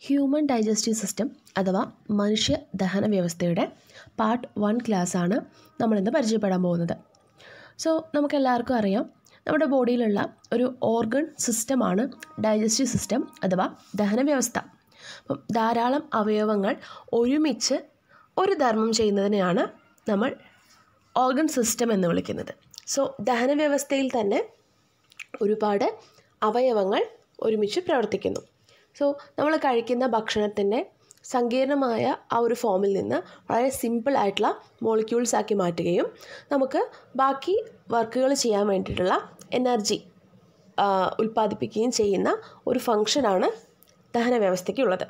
human digestive system അഥവാ മനുഷ്യ ദഹന വ്യവസ്ഥയുടെ പാർട്ട് വൺ ക്ലാസ്സാണ് നമ്മളിന്ന് പരിചയപ്പെടാൻ പോകുന്നത് സോ നമുക്കെല്ലാവർക്കും അറിയാം നമ്മുടെ ബോഡിയിലുള്ള ഒരു ഓർഗൺ സിസ്റ്റമാണ് ഡൈജസ്റ്റീവ് സിസ്റ്റം അഥവാ ദഹന വ്യവസ്ഥ അപ്പം ധാരാളം അവയവങ്ങൾ ഒരുമിച്ച് ഒരു ധർമ്മം ചെയ്യുന്നതിനെയാണ് നമ്മൾ ഓർഗൺ സിസ്റ്റം എന്ന് വിളിക്കുന്നത് സോ ദഹന വ്യവസ്ഥയിൽ തന്നെ ഒരുപാട് അവയവങ്ങൾ ഒരുമിച്ച് പ്രവർത്തിക്കുന്നു സോ നമ്മൾ കഴിക്കുന്ന ഭക്ഷണത്തിൻ്റെ സങ്കീർണമായ ആ ഒരു ഫോമിൽ നിന്ന് വളരെ സിമ്പിൾ ആയിട്ടുള്ള മോളിക്യൂൾസ് ആക്കി മാറ്റുകയും നമുക്ക് ബാക്കി വർക്കുകൾ ചെയ്യാൻ വേണ്ടിയിട്ടുള്ള എനർജി ഉൽപ്പാദിപ്പിക്കുകയും ചെയ്യുന്ന ഒരു ഫങ്ഷനാണ് ദഹന വ്യവസ്ഥയ്ക്കുള്ളത്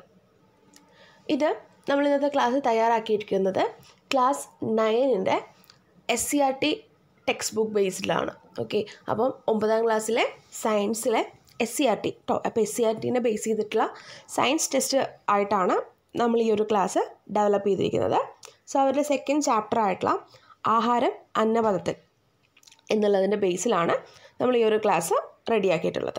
ഇത് നമ്മൾ ഇന്നത്തെ ക്ലാസ് തയ്യാറാക്കിയിരിക്കുന്നത് ക്ലാസ് നയനിൻ്റെ S C R T text book ബേസ്ഡിലാണ് ഓക്കെ അപ്പം ഒമ്പതാം ക്ലാസ്സിലെ സയൻസിലെ എസ് സി ആർ ടി ടോ അപ്പോൾ എസ് സി ആർ ടീനെ ബേസ് ചെയ്തിട്ടുള്ള സയൻസ് ടെസ്റ്റ് ആയിട്ടാണ് നമ്മൾ ഈ ഒരു ക്ലാസ് ഡെവലപ്പ് ചെയ്തിരിക്കുന്നത് സോ അവരുടെ സെക്കൻഡ് ചാപ്റ്റർ ആയിട്ടുള്ള ആഹാരം അന്നപദത്തിൽ എന്നുള്ളതിൻ്റെ ബേസിലാണ് നമ്മൾ ഈ ഒരു ക്ലാസ് റെഡിയാക്കിയിട്ടുള്ളത്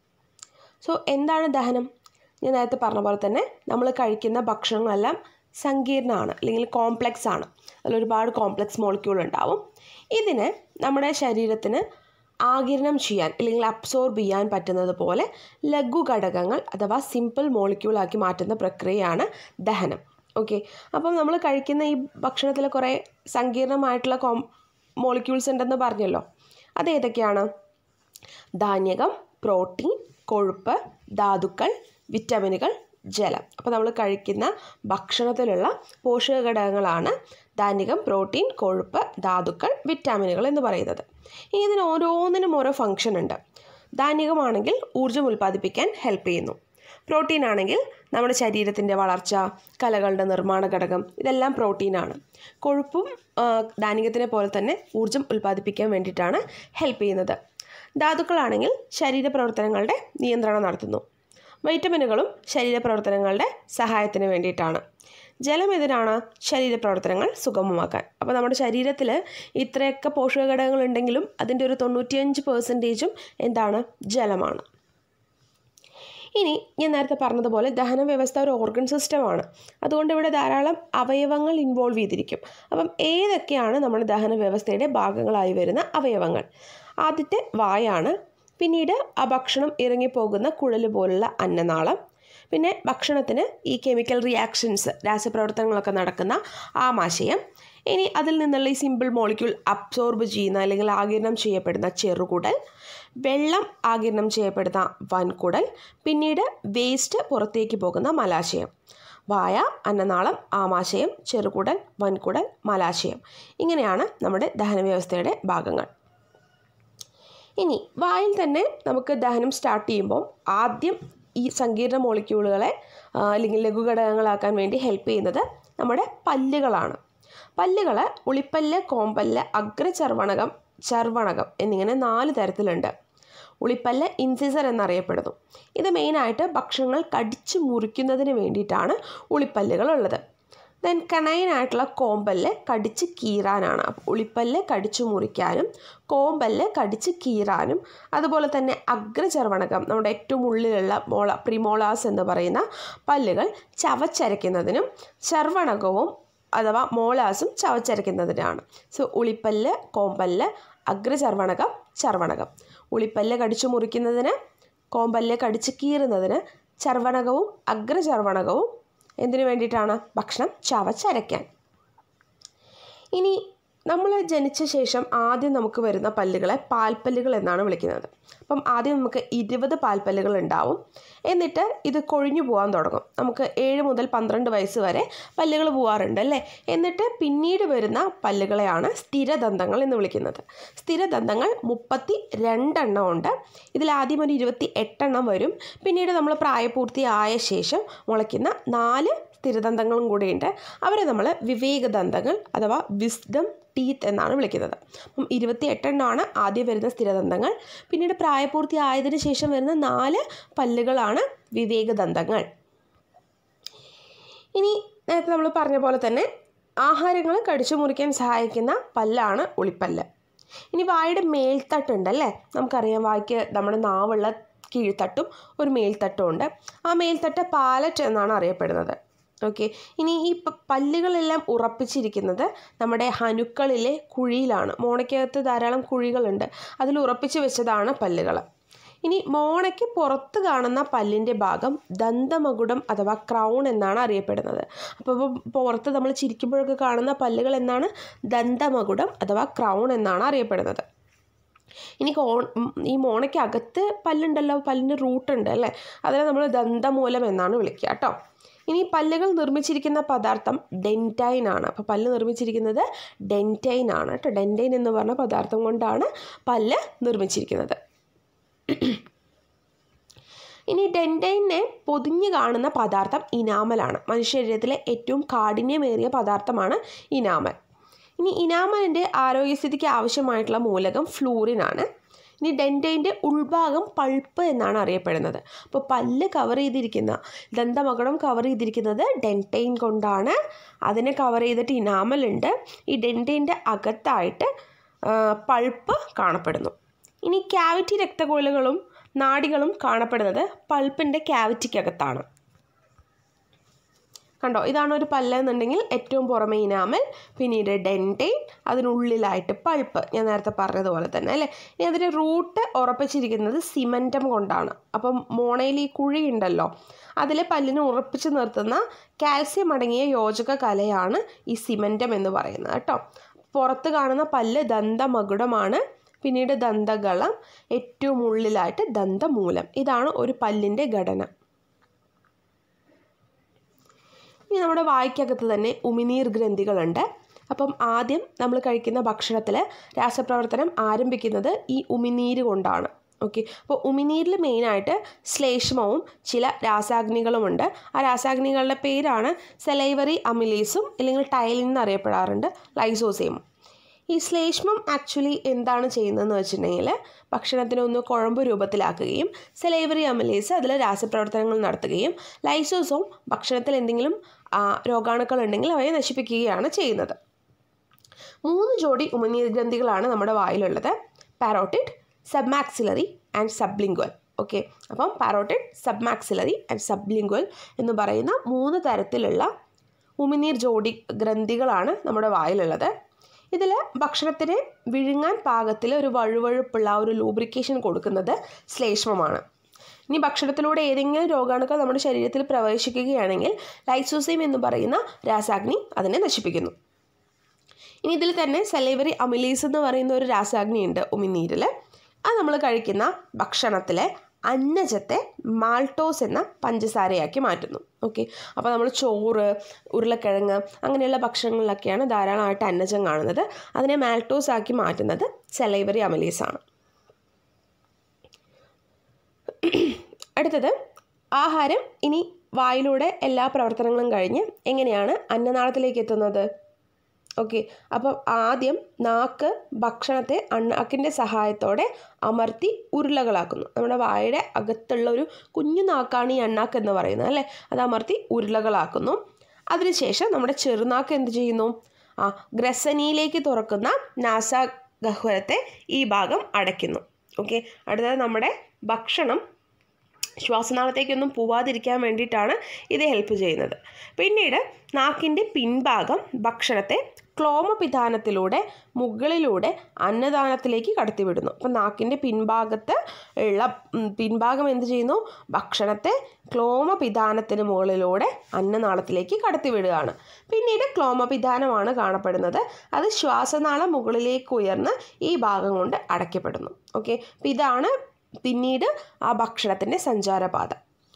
സോ എന്താണ് ദഹനം ഞാൻ നേരത്തെ പറഞ്ഞ പോലെ തന്നെ നമ്മൾ കഴിക്കുന്ന ഭക്ഷണങ്ങളെല്ലാം സങ്കീർണമാണ് അല്ലെങ്കിൽ കോംപ്ലക്സ് ആണ് അതിൽ ഒരുപാട് കോംപ്ലക്സ് മോളിക്യൂൾ ഉണ്ടാവും ഇതിനെ നമ്മുടെ ശരീരത്തിന് ആകിരണം ചെയ്യാൻ അല്ലെങ്കിൽ അബ്സോർബ് ചെയ്യാൻ പറ്റുന്നത് പോലെ ലഘു ഘടകങ്ങൾ അഥവാ സിമ്പിൾ മോളിക്യൂളാക്കി മാറ്റുന്ന പ്രക്രിയയാണ് ദഹനം ഓക്കെ അപ്പം നമ്മൾ കഴിക്കുന്ന ഈ ഭക്ഷണത്തിൽ കുറേ സങ്കീർണമായിട്ടുള്ള കോം മോളിക്യൂൾസ് ഉണ്ടെന്ന് പറഞ്ഞല്ലോ അത് ഏതൊക്കെയാണ് ധാന്യകം പ്രോട്ടീൻ കൊഴുപ്പ് ധാതുക്കൾ വിറ്റമിനുകൾ ജലം അപ്പോൾ നമ്മൾ കഴിക്കുന്ന ഭക്ഷണത്തിലുള്ള പോഷക ഘടകങ്ങളാണ് ധാന്യകം പ്രോട്ടീൻ കൊഴുപ്പ് ധാതുക്കൾ വിറ്റാമിനുകൾ എന്ന് പറയുന്നത് ഇനി ഇതിന് ഓരോന്നിനും ഓരോ ഫങ്ഷൻ ഉണ്ട് ധാന്യകമാണെങ്കിൽ ഊർജ്ജം ഉൽപ്പാദിപ്പിക്കാൻ ഹെൽപ്പ് ചെയ്യുന്നു പ്രോട്ടീൻ ആണെങ്കിൽ നമ്മുടെ ശരീരത്തിൻ്റെ വളർച്ച കലകളുടെ നിർമ്മാണ ഘടകം ഇതെല്ലാം പ്രോട്ടീനാണ് കൊഴുപ്പും ധാന്യകത്തിനെ പോലെ തന്നെ ഊർജ്ജം ഉൽപ്പാദിപ്പിക്കാൻ വേണ്ടിയിട്ടാണ് ഹെൽപ്പ് ചെയ്യുന്നത് ധാതുക്കളാണെങ്കിൽ ശരീരപ്രവർത്തനങ്ങളുടെ നിയന്ത്രണം നടത്തുന്നു വൈറ്റമിനുകളും ശരീരപ്രവർത്തനങ്ങളുടെ സഹായത്തിന് വേണ്ടിയിട്ടാണ് ജലം ഇതിനാണ് ശരീരപ്രവർത്തനങ്ങൾ സുഗമമാക്കാൻ അപ്പോൾ നമ്മുടെ ശരീരത്തിൽ ഇത്രയൊക്കെ പോഷക ഘടകങ്ങൾ ഉണ്ടെങ്കിലും അതിൻ്റെ ഒരു തൊണ്ണൂറ്റിയഞ്ച് പെർസെൻറ്റേജും എന്താണ് ജലമാണ് ഇനി ഞാൻ നേരത്തെ പറഞ്ഞതുപോലെ ദഹന വ്യവസ്ഥ ഒരു ഓർഗൻ സിസ്റ്റമാണ് അതുകൊണ്ട് ഇവിടെ ധാരാളം അവയവങ്ങൾ ഇൻവോൾവ് ചെയ്തിരിക്കും അപ്പം ഏതൊക്കെയാണ് നമ്മുടെ ദഹന വ്യവസ്ഥയുടെ ഭാഗങ്ങളായി വരുന്ന അവയവങ്ങൾ ആദ്യത്തെ വായാണ് പിന്നീട് ആ ഭക്ഷണം ഇറങ്ങിപ്പോകുന്ന കുഴൽ പോലുള്ള അന്നനാളം പിന്നെ ഭക്ഷണത്തിന് ഈ കെമിക്കൽ റിയാക്ഷൻസ് രാസപ്രവർത്തനങ്ങളൊക്കെ നടക്കുന്ന ആമാശയം ഇനി അതിൽ നിന്നുള്ള ഈ സിമ്പിൾ മോളിക്യൂൾ അബ്സോർബ് ചെയ്യുന്ന അല്ലെങ്കിൽ ആകിരണം ചെയ്യപ്പെടുന്ന ചെറുകുടൽ വെള്ളം ആകിരണം ചെയ്യപ്പെടുന്ന വൻകുടൽ പിന്നീട് വേസ്റ്റ് പുറത്തേക്ക് പോകുന്ന മലാശയം വായ അന്നനാളം ആമാശയം ചെറുകുടൽ വൻകുടൽ മലാശയം ഇങ്ങനെയാണ് നമ്മുടെ ദഹനവ്യവസ്ഥയുടെ ഭാഗങ്ങൾ ഇനി വായിൽ തന്നെ നമുക്ക് ദഹനം സ്റ്റാർട്ട് ചെയ്യുമ്പോൾ ആദ്യം ഈ സങ്കീർണ മോളിക്യൂളുകളെ അല്ലെങ്കിൽ ലഘുഘടകങ്ങളാക്കാൻ വേണ്ടി ഹെൽപ്പ് ചെയ്യുന്നത് നമ്മുടെ പല്ലുകളാണ് പല്ലുകൾ ഉളിപ്പല്ല് കോമ്പല്ല് അഗ്രചർവണകം ചർവണകം എന്നിങ്ങനെ നാല് തരത്തിലുണ്ട് ഉളിപ്പല്ല് ഇൻസിസർ എന്നറിയപ്പെടുന്നു ഇത് മെയിനായിട്ട് ഭക്ഷണങ്ങൾ കടിച്ചു മുറിക്കുന്നതിന് വേണ്ടിയിട്ടാണ് ഉളിപ്പല്ലുകൾ ഉള്ളത് ദെൻ കണയനായിട്ടുള്ള കോമ്പല്ല് കടിച്ച് കീറാനാണ് ഉളിപ്പല്ല് കടിച്ചു മുറിക്കാനും കോമ്പല്ല് കടിച്ച് കീറാനും അതുപോലെ തന്നെ അഗ്രചർവണകം നമ്മുടെ ഏറ്റവും ഉള്ളിലുള്ള മോള പ്രിമോളാസ് എന്ന് പറയുന്ന പല്ലുകൾ ചവച്ചരയ്ക്കുന്നതിനും ചർവണകവും അഥവാ മോളാസും ചവച്ചരയ്ക്കുന്നതിനാണ് സോ ഉളിപ്പല്ല് കോമ്പല്ല് അഗ്രചർവണകം ചർവണകം ഉളിപ്പല്ല് കടിച്ചു മുറിക്കുന്നതിന് കോമ്പല്ല് കടിച്ച് കീറുന്നതിന് ചർവണകവും അഗ്രചർവണകവും എന്തിനു വേണ്ടിയിട്ടാണ് ഭക്ഷണം ചവച്ചരയ്ക്കാൻ ഇനി നമ്മൾ ജനിച്ച ശേഷം ആദ്യം നമുക്ക് വരുന്ന പല്ലുകളെ പാൽപ്പല്ലുകൾ എന്നാണ് വിളിക്കുന്നത് അപ്പം ആദ്യം നമുക്ക് ഇരുപത് പാൽപ്പല്ലുകൾ ഉണ്ടാവും എന്നിട്ട് ഇത് കൊഴിഞ്ഞു പോകാൻ തുടങ്ങും നമുക്ക് ഏഴ് മുതൽ പന്ത്രണ്ട് വയസ്സ് വരെ പല്ലുകൾ പോകാറുണ്ട് അല്ലേ എന്നിട്ട് പിന്നീട് വരുന്ന പല്ലുകളെയാണ് സ്ഥിരദന്തങ്ങൾ എന്ന് വിളിക്കുന്നത് സ്ഥിരദന്തങ്ങൾ മുപ്പത്തി രണ്ടെണ്ണം ഉണ്ട് ഇതിൽ ആദ്യം ഒരു ഇരുപത്തി എട്ടെണ്ണം വരും പിന്നീട് നമ്മൾ പ്രായപൂർത്തിയായ ശേഷം മുളയ്ക്കുന്ന നാല് സ്ഥിരദന്തങ്ങളും കൂടിയുണ്ട് അവരെ നമ്മൾ വിവേകദന്തങ്ങൾ അഥവാ വിസ്ഡം ടീത്ത് എന്നാണ് വിളിക്കുന്നത് അപ്പം ഇരുപത്തി എട്ടെണ്ണമാണ് ആദ്യം വരുന്ന സ്ഥിരദന്തങ്ങൾ പിന്നീട് പ്രായപൂർത്തിയായതിനു ശേഷം വരുന്ന നാല് പല്ലുകളാണ് വിവേകദന്തങ്ങൾ ഇനി നേരത്തെ നമ്മൾ പറഞ്ഞ പോലെ തന്നെ ആഹാരങ്ങൾ കടിച്ചു മുറിക്കാൻ സഹായിക്കുന്ന പല്ലാണ് ഉളിപ്പല്ല് ഇനി വായുടെ മേൽത്തട്ടുണ്ടല്ലേ നമുക്കറിയാം വായ്ക്ക് നമ്മുടെ നാവുള്ള കീഴ്ത്തട്ടും ഒരു മേൽത്തട്ടും ഉണ്ട് ആ മേൽത്തട്ട് പാലറ്റ് എന്നാണ് അറിയപ്പെടുന്നത് ഓക്കെ ഇനി ഈ പ- പല്ലുകളെല്ലാം ഉറപ്പിച്ചിരിക്കുന്നത് നമ്മുടെ ഹനുക്കളിലെ കുഴിയിലാണ് മോണയ്ക്കകത്ത് ധാരാളം കുഴികളുണ്ട് അതിൽ ഉറപ്പിച്ച് വെച്ചതാണ് പല്ലുകൾ ഇനി മോണയ്ക്ക് പുറത്ത് കാണുന്ന പല്ലിൻ്റെ ഭാഗം ദന്തമകുടം അഥവാ ക്രൗൺ എന്നാണ് അറിയപ്പെടുന്നത് അപ്പോൾ ഇപ്പോൾ പുറത്ത് നമ്മൾ ചിരിക്കുമ്പോഴൊക്കെ കാണുന്ന പല്ലുകൾ എന്നാണ് ദന്തമകുടം അഥവാ ക്രൗൺ എന്നാണ് അറിയപ്പെടുന്നത് ഇനി കോ ഉം, ഈ മോണയ്ക്ക് അകത്ത് പല്ലുണ്ടല്ലോ പല്ലിന് റൂട്ടുണ്ട് അല്ലേ അതിനെ നമ്മൾ ദന്തമൂലം എന്നാണ് വിളിക്കുക കേട്ടോ ഇനി പല്ലുകൾ നിർമ്മിച്ചിരിക്കുന്ന പദാർത്ഥം ഡെൻറ്റൈൻ ആണ് അപ്പോൾ പല്ല് നിർമ്മിച്ചിരിക്കുന്നത് ഡെൻറ്റൈൻ ആണ് കേട്ടോ ഡെൻറ്റൈൻ എന്ന് പറഞ്ഞ പദാർത്ഥം കൊണ്ടാണ് പല്ല് നിർമ്മിച്ചിരിക്കുന്നത് ഇനി ഡെൻറ്റൈനെ പൊതിഞ്ഞു കാണുന്ന പദാർത്ഥം ഇനാമലാണ് മനുഷ്യ ശരീരത്തിലെ ഏറ്റവും കാഠിന്യമേറിയ പദാർത്ഥമാണ് ഇനാമൽ ഇനി ഇനാമലിൻ്റെ ആരോഗ്യസ്ഥിതിക്ക് ആവശ്യമായിട്ടുള്ള മൂലകം ഫ്ലൂറിൻ ആണ് ഇനി ഡെൻറ്റൈൻ്റെ ഉൾഭാഗം പൾപ്പ് എന്നാണ് അറിയപ്പെടുന്നത് അപ്പോൾ പല്ല് കവർ ചെയ്തിരിക്കുന്ന ദന്തമകടം കവർ ചെയ്തിരിക്കുന്നത് ഡെൻറ്റൈൻ കൊണ്ടാണ് അതിനെ കവർ ചെയ്തിട്ട് ഇനാമലുണ്ട് ഈ ഡെൻറ്റൈൻ്റെ അകത്തായിട്ട് ആ, പൾപ്പ് കാണപ്പെടുന്നു ഇനി ക്യാവിറ്റി രക്തക്കുഴലുകളും നാഡികളും കാണപ്പെടുന്നത് പൾപ്പിൻ്റെ ക്യാവിറ്റിക്കകത്താണ് കണ്ടോ ഇതാണ് ഒരു പല്ല് എന്നുണ്ടെങ്കിൽ ഏറ്റവും പുറമെ ഇനാമൽ പിന്നീട് ഡെൻറ്റൈൻ അതിനുള്ളിലായിട്ട് പൾപ്പ് ഞാൻ നേരത്തെ പറഞ്ഞതുപോലെ തന്നെ അല്ലേ ഇനി അതിൻ്റെ റൂട്ട് ഉറപ്പിച്ചിരിക്കുന്നത് സിമൻറ്റം കൊണ്ടാണ് അപ്പം മോണയിൽ ഈ കുഴി ഉണ്ടല്ലോ അതിൽ പല്ലിനെ ഉറപ്പിച്ച് നിർത്തുന്ന കാൽസ്യം അടങ്ങിയ യോജക കലയാണ് ഈ സിമൻറ്റം എന്ന് പറയുന്നത് കേട്ടോ പുറത്ത് കാണുന്ന പല്ല് ദന്തമകുടമാണ് പിന്നീട് ദന്തഗളം ഏറ്റവും ഉള്ളിലായിട്ട് ദന്തമൂലം ഇതാണ് ഒരു പല്ലിൻ്റെ ഘടന ഇനി നമ്മുടെ വായ്ക്കകത്ത് തന്നെ ഉമിനീർ ഗ്രന്ഥികളുണ്ട് അപ്പം ആദ്യം നമ്മൾ കഴിക്കുന്ന ഭക്ഷണത്തിൽ രാസപ്രവർത്തനം ആരംഭിക്കുന്നത് ഈ ഉമിനീര് കൊണ്ടാണ് ഓക്കെ അപ്പോൾ ഉമിനീരിൽ മെയിനായിട്ട് ശ്ലേഷ്മവും ചില രാസാഗ്നികളുമുണ്ട് ആ രാസാഗ്നികളുടെ പേരാണ് സെലൈവറി അമിലേസും അല്ലെങ്കിൽ ടൈലിൻ എന്നറിയപ്പെടാറുണ്ട് ലൈസോസേമും ഈ ശ്ലേഷ്മം ആക്ച്വലി എന്താണ് ചെയ്യുന്നതെന്ന് വെച്ചിട്ടുണ്ടെങ്കിൽ ഭക്ഷണത്തിനെ ഒന്ന് കുഴമ്പ് രൂപത്തിലാക്കുകയും സെലൈവറി അമലേസ് അതിൽ രാസപ്രവർത്തനങ്ങൾ നടത്തുകയും ലൈസോസോം ഭക്ഷണത്തിൽ എന്തെങ്കിലും ആ, രോഗാണുക്കൾ ഉണ്ടെങ്കിൽ അവയെ നശിപ്പിക്കുകയാണ് ചെയ്യുന്നത് മൂന്ന് ജോഡി ഉമിനീർ ഗ്രന്ഥികളാണ് നമ്മുടെ വായിലുള്ളത് parotid submaxillary and sublingual okay അപ്പം പാരോട്ടിഡ് സബ്മാക്സിലറി ആൻഡ് സബ്ലിംഗ്വൽ എന്ന് പറയുന്ന മൂന്ന് തരത്തിലുള്ള ഉമിനീർ ജോഡി ഗ്രന്ഥികളാണ് നമ്മുടെ വായിലുള്ളത് ഇതിൽ ഭക്ഷണത്തിന് വിഴുങ്ങാൻ പാകത്തിൽ ഒരു വഴുവഴുപ്പുള്ള ഒരു ലൂബ്രിക്കേഷൻ കൊടുക്കുന്നത് ശ്ലേഷ്മമാണ് ഇനി ഭക്ഷണത്തിലൂടെ ഏതെങ്കിലും രോഗാണുക്കൾ നമ്മുടെ ശരീരത്തിൽ പ്രവേശിക്കുകയാണെങ്കിൽ ലൈസോസൈം എന്ന് പറയുന്ന രാസാഗ്നി അതിനെ നശിപ്പിക്കുന്നു ഇനി ഇതിൽ തന്നെ സലൈവറി അമിലീസ് എന്ന് പറയുന്ന ഒരു രാസാഗ്നി ഉണ്ട് ഉമിനീരിൽ അത് നമ്മൾ കഴിക്കുന്ന ഭക്ഷണത്തിലെ അന്നജത്തെ മാൾട്ടോസ് എന്ന പഞ്ചസാരയാക്കി മാറ്റുന്നു ഓക്കെ അപ്പോൾ നമ്മൾ ചോറ് ഉരുളക്കിഴങ്ങ് അങ്ങനെയുള്ള ഭക്ഷണങ്ങളിലൊക്കെയാണ് ധാരാളമായിട്ട് അന്നജം കാണുന്നത് അതിനെ മാൾട്ടോസ് ആക്കി മാറ്റുന്നത് സെലൈവറി അമിലീസ് ആണ് അടുത്തത് ആഹാരം ഇനി വായിലൂടെ എല്ലാ പ്രവർത്തനങ്ങളും കഴിഞ്ഞ് എങ്ങനെയാണ് അന്നനാളത്തിലേക്ക് എത്തുന്നത് ഓക്കെ അപ്പം ആദ്യം നാക്ക് ഭക്ഷണത്തെ അണ്ണാക്കിൻ്റെ സഹായത്തോടെ അമർത്തി ഉരുളകളാക്കുന്നു നമ്മുടെ വായുടെ അകത്തുള്ള ഒരു കുഞ്ഞു നാക്കാണ് ഈ അണ്ണാക്ക് എന്ന് പറയുന്നത് അല്ലേ അത് അമർത്തി ഉരുളകളാക്കുന്നു അതിനുശേഷം നമ്മുടെ ചെറുനാക്ക് എന്ത് ചെയ്യുന്നു ആ ഗ്രസനിയിലേക്ക് തുറക്കുന്ന നാസാഗഹ്വരത്തെ ഈ ഭാഗം അടയ്ക്കുന്നു ഓക്കെ അടുത്തത് നമ്മുടെ ഭക്ഷണം ശ്വാസനാളത്തേക്കൊന്നും പോവാതിരിക്കാൻ വേണ്ടിയിട്ടാണ് ഇത് ഹെൽപ്പ് ചെയ്യുന്നത് പിന്നീട് നാക്കിൻ്റെ പിൻഭാഗം ഭക്ഷണത്തെ ക്ലോമപിധാനത്തിലൂടെ മുകളിലൂടെ അന്നദാനത്തിലേക്ക് കടത്തിവിടുന്നു അപ്പം നാക്കിൻ്റെ പിൻഭാഗത്ത് ഉള്ള ഉം, പിൻഭാഗം എന്ത് ചെയ്യുന്നു ഭക്ഷണത്തെ ക്ലോമപിധാനത്തിന് മുകളിലൂടെ അന്നനാളത്തിലേക്ക് കടത്തിവിടുകയാണ് പിന്നീട് ക്ലോമപിധാനമാണ് കാണപ്പെടുന്നത് അത് ശ്വാസനാളം മുകളിലേക്ക് ഉയർന്ന് ഈ ഭാഗം കൊണ്ട് അടയ്ക്കപ്പെടുന്നു ഓക്കെ അപ്പം ഇതാണ് പിന്നീട് ആ ഭക്ഷണത്തിൻ്റെ സഞ്ചാരപാത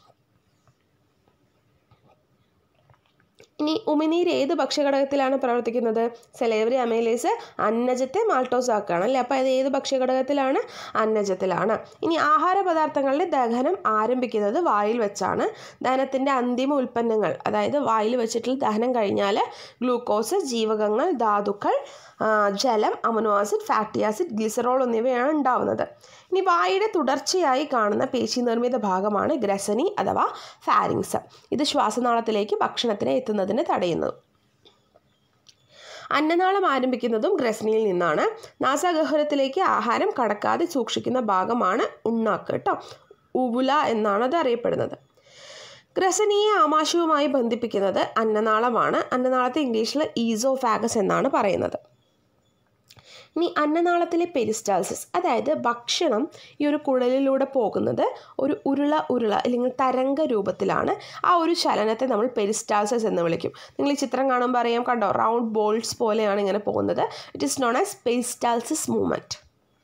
ഇനി ഉമിനീര് ഏത് ഭക്ഷ്യഘടകത്തിലാണ് പ്രവർത്തിക്കുന്നത് സെലേവറി അമൈലേസ് അന്നജത്തെ മാൾട്ടോസ് ആക്കുകയാണ് അല്ലേ അപ്പോൾ അത് ഏത് ഭക്ഷ്യഘടകത്തിലാണ് അന്നജത്തിലാണ് ഇനി ആഹാര പദാർത്ഥങ്ങളുടെ ദഹനം ആരംഭിക്കുന്നത് വായിൽ വെച്ചാണ് ദഹനത്തിൻ്റെ അന്തിമ ഉൽപ്പന്നങ്ങൾ അതായത് വായിൽ വെച്ചിട്ടുള്ള ദഹനം കഴിഞ്ഞാൽ ഗ്ലൂക്കോസ് ജീവകങ്ങൾ ധാതുക്കൾ ആ, ജലം amino acid fatty acid glycerol എന്നിവയാണ് ഉണ്ടാവുന്നത് ഇനി വായുടെ തുടർച്ചയായി കാണുന്ന പേശി നിർമ്മിത ഭാഗമാണ് ഗ്രസനി അഥവാ ഫാരിങ്സ് ഇത് ശ്വാസനാളത്തിലേക്ക് ഭക്ഷണത്തിന് എത്തുന്നതിന് തടയുന്നു അന്നനാളം ആരംഭിക്കുന്നതും ഗ്രസനിയിൽ നിന്നാണ് നാസാഗഹ്വരത്തിലേക്ക് ആഹാരം കടക്കാതെ സൂക്ഷിക്കുന്ന ഭാഗമാണ് ഉണ്ണാക്ക് കേട്ടോ ഉവുല എന്നാണ് അത് അറിയപ്പെടുന്നത് ഗ്രസനിയെ ആമാശയവുമായി ബന്ധിപ്പിക്കുന്നത് അന്നനാളമാണ് അന്നനാളത്തെ ഇംഗ്ലീഷിൽ ഈസോഫാഗസ് എന്നാണ് പറയുന്നത് ഇനി അന്നനാളത്തിലെ പെരിസ്റ്റാൾസിസ് അതായത് ഭക്ഷണം ഈ ഒരു കുഴലിലൂടെ പോകുന്നത് ഒരു ഉരുള ഉരുള അല്ലെങ്കിൽ തരംഗ രൂപത്തിലാണ് ആ ഒരു ചലനത്തെ നമ്മൾ പെരിസ്റ്റാൾസിസ് എന്ന് വിളിക്കും നിങ്ങൾ ഈ ചിത്രം കാണുമ്പോൾ അറിയാം കണ്ടോ റൗണ്ട് ബോൾസ് പോലെയാണ് ഇങ്ങനെ പോകുന്നത് it is known as peristalsis movement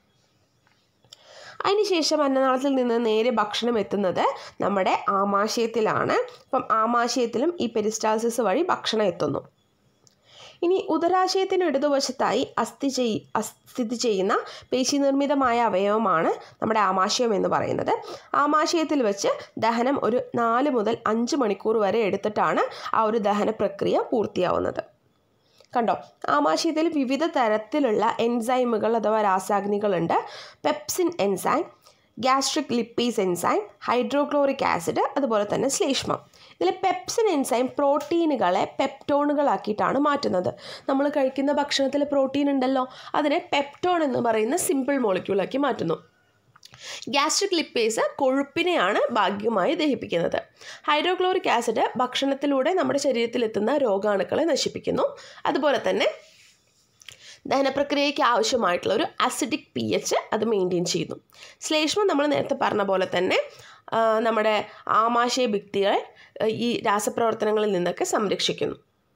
അതിനുശേഷം അന്നനാളത്തിൽ നിന്ന് നേരെ ഭക്ഷണം എത്തുന്നത് നമ്മുടെ ആമാശയത്തിലാണ് അപ്പം ആമാശയത്തിലും ഈ പെരിസ്റ്റാൾസിസ് വഴി ഭക്ഷണം എത്തുന്നു ഇനി ഉദരാശയത്തിന് ഇടതുവശത്തായി അസ്ഥി ചെയ് സ്ഥിതി ചെയ്യുന്ന പേശിനിർമ്മിതമായ അവയവമാണ് നമ്മുടെ ആമാശയം എന്ന് പറയുന്നത് ആമാശയത്തിൽ വെച്ച് ദഹനം ഒരു നാല് മുതൽ അഞ്ച് മണിക്കൂർ വരെ എടുത്തിട്ടാണ് ആ ഒരു ദഹന പ്രക്രിയ പൂർത്തിയാവുന്നത് കണ്ടോ ആമാശയത്തിൽ വിവിധ തരത്തിലുള്ള എൻസൈമുകൾ അഥവാ രാസാഗ്നികളുണ്ട് pepsin enzyme gastric lipase enzyme hydrochloric acid അതുപോലെ തന്നെ ശ്ലേഷ്മം ഇതിൽ പെപ്സിൻ എൻസൈം പ്രോട്ടീനുകളെ പെപ്റ്റോണുകളാക്കിയിട്ടാണ് മാറ്റുന്നത് നമ്മൾ കഴിക്കുന്ന ഭക്ഷണത്തിൽ പ്രോട്ടീൻ ഉണ്ടല്ലോ അതിനെ പെപ്റ്റോൺ എന്ന് പറയുന്ന സിമ്പിൾ മോളിക്യൂളാക്കി മാറ്റുന്നു ഗ്യാസ്ട്രിക് ലിപ്പേസ് കൊഴുപ്പിനെയാണ് ഭാഗികമായി ദഹിപ്പിക്കുന്നത് ഹൈഡ്രോക്ലോറിക് ആസിഡ് ഭക്ഷണത്തിലൂടെ നമ്മുടെ ശരീരത്തിലെത്തുന്ന രോഗാണുക്കളെ നശിപ്പിക്കുന്നു അതുപോലെ തന്നെ ദഹനപ്രക്രിയയ്ക്ക് ആവശ്യമായിട്ടുള്ള ഒരു അസിഡിക് പി എച്ച് അത് മെയിൻറ്റെയിൻ ചെയ്യുന്നു ശ്ലേഷ്മം നമ്മൾ നേരത്തെ പറഞ്ഞ പോലെ തന്നെ നമ്മുടെ ആമാശയ ഭിത്തികളെ ഈ രാസപ്രവർത്തനങ്ങളിൽ നിന്നൊക്കെ സംരക്ഷിക്കുന്നു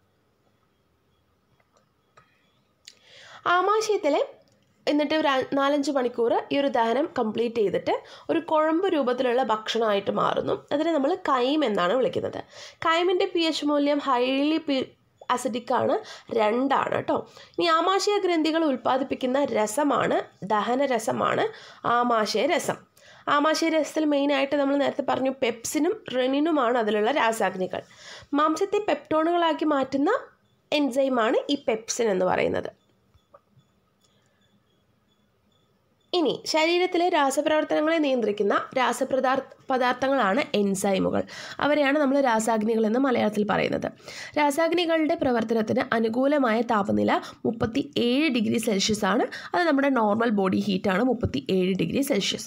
ആമാശയത്തിലെ എന്നിട്ട് ഒരു നാലഞ്ച് മണിക്കൂർ ഈ ഒരു ദഹനം കംപ്ലീറ്റ് ചെയ്തിട്ട് ഒരു കുഴമ്പ് രൂപത്തിലുള്ള ഭക്ഷണമായിട്ട് മാറുന്നു അതിനെ നമ്മൾ കൈം എന്നാണ് വിളിക്കുന്നത് കൈമിൻ്റെ പി എച്ച് മൂല്യം ഹൈലി പി അസിഡിക് ആണ് രണ്ടാണ് കേട്ടോ ഇനി ആമാശയ ഗ്രന്ഥികൾ ഉൽപ്പാദിപ്പിക്കുന്ന രസമാണ് ദഹനരസമാണ് ആമാശയ രസം ആമാശയ രസത്തിൽ മെയിനായിട്ട് നമ്മൾ നേരത്തെ പറഞ്ഞു പെപ്സിനും റെനിനുമാണ് അതിലുള്ള രാസാഗ്നികൾ മാംസത്തെ പെപ്റ്റോണുകളാക്കി മാറ്റുന്ന എൻസൈമാണ് ഈ പെപ്സിൻ എന്ന് പറയുന്നത് ഇനി ശരീരത്തിലെ രാസപ്രവർത്തനങ്ങളെ നിയന്ത്രിക്കുന്ന രാസപ്രദാർ പദാർത്ഥങ്ങളാണ് എൻസൈമുകൾ അവരെയാണ് നമ്മൾ രാസാഗ്നികൾ എന്ന് മലയാളത്തിൽ പറയുന്നത് രാസാഗ്നികളുടെ പ്രവർത്തനത്തിന് അനുകൂലമായ താപനില മുപ്പത്തി ഏഴ് ഡിഗ്രി സെൽഷ്യസ് ആണ് അത് നമ്മുടെ നോർമൽ ബോഡി ഹീറ്റാണ് മുപ്പത്തി ഏഴ് ഡിഗ്രി സെൽഷ്യസ്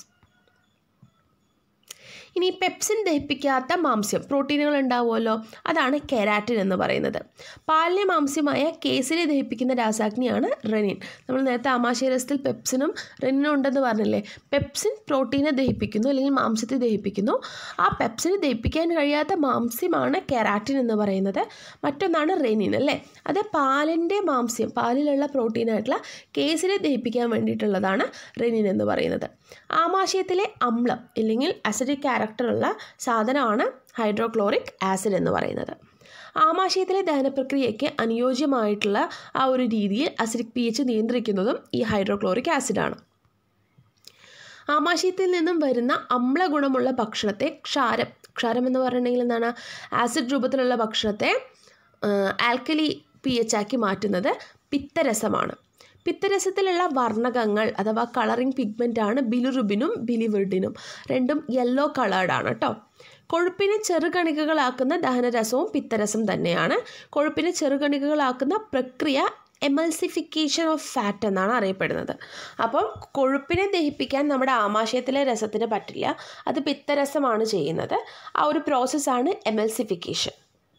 ഇനി പെപ്സിൻ ദഹിപ്പിക്കാത്ത മാംസ്യം പ്രോട്ടീനുകൾ ഉണ്ടാവുമല്ലോ അതാണ് കെരാറ്റിൻ എന്ന് പറയുന്നത് പാലിനെ മാംസ്യമായ കേസിനെ ദഹിപ്പിക്കുന്ന രാസാഗ്നിയാണ് റെനിൻ നമ്മൾ നേരത്തെ ആമാശയരസത്തിൽ പെപ്സിനും റെനിനും ഉണ്ടെന്ന് പറഞ്ഞില്ലേ പെപ്സിൻ പ്രോട്ടീനെ ദഹിപ്പിക്കുന്നു അല്ലെങ്കിൽ മാംസത്തെ ദഹിപ്പിക്കുന്നു ആ പെപ്സിനെ ദഹിപ്പിക്കാൻ കഴിയാത്ത മാംസ്യമാണ് കെരാറ്റിൻ എന്ന് പറയുന്നത് മറ്റൊന്നാണ് റെനിൻ അല്ലേ അത് പാലിൻ്റെ മാംസ്യം പാലിലുള്ള പ്രോട്ടീനായിട്ടുള്ള കേസിനെ ദഹിപ്പിക്കാൻ വേണ്ടിയിട്ടുള്ളതാണ് റെനിൻ എന്ന് പറയുന്നത് ആമാശയത്തിലെ അമ്ലം അല്ലെങ്കിൽ അസിഡിക് ക്യാരക്ടറുള്ള സാധനമാണ് ഹൈഡ്രോക്ലോറിക് ആസിഡ് എന്ന് പറയുന്നത് ആമാശയത്തിലെ ദഹനപ്രക്രിയയ്ക്ക് അനുയോജ്യമായിട്ടുള്ള ആ ഒരു രീതിയിൽ അസിഡിക് പി എച്ച് നിയന്ത്രിക്കുന്നതും ഈ ഹൈഡ്രോക്ലോറിക് ആസിഡാണ് ആമാശയത്തിൽ നിന്നും വരുന്ന അമ്ലഗുണമുള്ള ഭക്ഷണത്തെ ക്ഷാരം ക്ഷാരം എന്ന് പറഞ്ഞിട്ടുണ്ടെങ്കിൽ എന്താണ് ആസിഡ് രൂപത്തിലുള്ള ഭക്ഷണത്തെ ആൽക്കലി പി എച്ച് ആക്കി മാറ്റുന്നത് പിത്തരസമാണ് പിത്തരസത്തിലുള്ള വർണ്ണകങ്ങൾ അഥവാ കളറിംഗ് പിഗ്മെൻ്റ് ആണ് ബിലുറുബിനും ബിലിവിർഡിനും രണ്ടും യെല്ലോ കളേർഡാണ് കേട്ടോ കൊഴുപ്പിനെ ചെറുകണികകളാക്കുന്ന ദഹനരസവും പിത്തരസം തന്നെയാണ് കൊഴുപ്പിനെ ചെറുകണികകളാക്കുന്ന പ്രക്രിയ എമൽസിഫിക്കേഷൻ ഓഫ് ഫാറ്റ് എന്നാണ് അറിയപ്പെടുന്നത് അപ്പം കൊഴുപ്പിനെ ദഹിപ്പിക്കാൻ നമ്മുടെ ആമാശയത്തിലെ രസത്തിന് പറ്റില്ല അത് പിത്തരസമാണ് ചെയ്യുന്നത് ആ ഒരു പ്രോസസ്സാണ് എമൽസിഫിക്കേഷൻ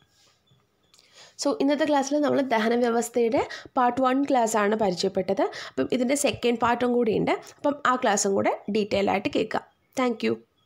സോ ഇന്നത്തെ ക്ലാസ്സിൽ നമ്മൾ ദഹന വ്യവസ്ഥയുടെ പാർട്ട് വൺ ക്ലാസ്സാണ് പരിചയപ്പെട്ടത് അപ്പം ഇതിൻ്റെ സെക്കൻഡ് പാർട്ടും കൂടി ഉണ്ട് അപ്പം ആ ക്ലാസ്സും കൂടെ ഡീറ്റെയിൽ ആയിട്ട് കേൾക്കാം താങ്ക്